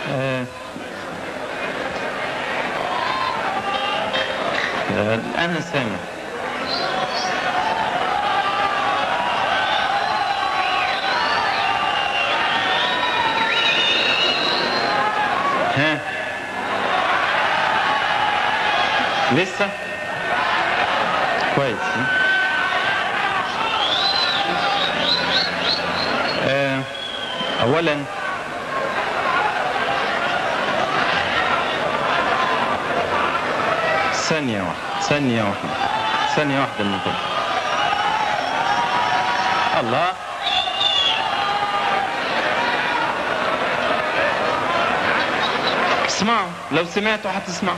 آه، آه، أنا سامع ها لسه كويس آه، أولا ثانية واحدة ثانية واحدة ثانية واحدة من كده الله اسمعوا لو سمعتوا هتسمعوا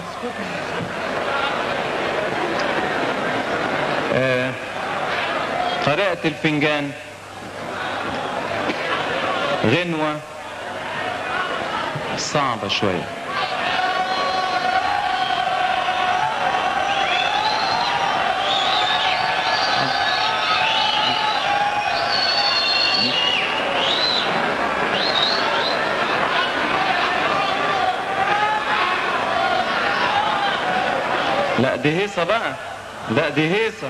آه، قارئة الفنجان غنوة صعبة شوية لا دي هيصة بقى لا دي هيصة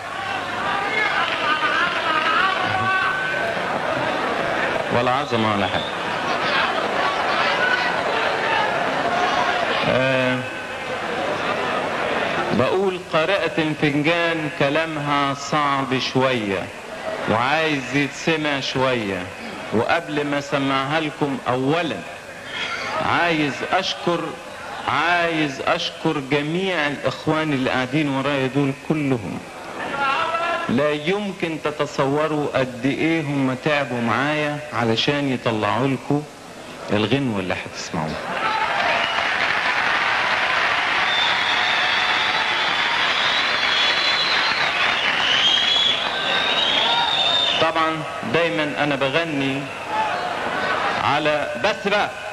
ولا عظمة ولا حاجة آه بقول قارئة الفنجان كلامها صعب شوية وعايز يتسمع شوية وقبل ما اسمعها لكم اولا عايز اشكر عايز اشكر جميع الاخوان اللي قاعدين ورايا دول كلهم لا يمكن تتصوروا قد ايه هم تعبوا معايا علشان يطلعوا لكم الغنوة اللي هتسمعوها طبعا دايما انا بغني على بس بقى